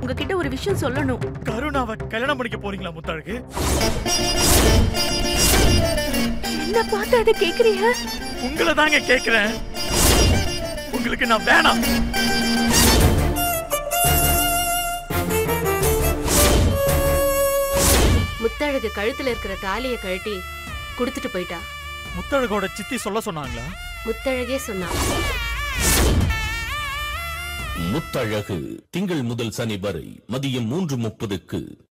உங்ககிட்ட ஒரு விஷயம் சொல்லணும் கருணாவை கல்யாணம் பண்ணிக்க போறீங்களா முத்தழகு என்ன பார்த்து அதை கேக்குறீங்க உங்களை தாங்க கேக்குறேன் உங்களுக்கு நான் வேணாம் முத்தழகு கழுத்துல இருக்கிற தாலிய கழட்டி கொடுத்துட்டு போயிட்டா முத்தழகோட சித்தி சொல்ல சொன்னாங்களா முத்தழகே சொன்னா முத்தழகு திங்கள் முதல் சனி வரை மதியம் மூன்று முப்பதுக்கு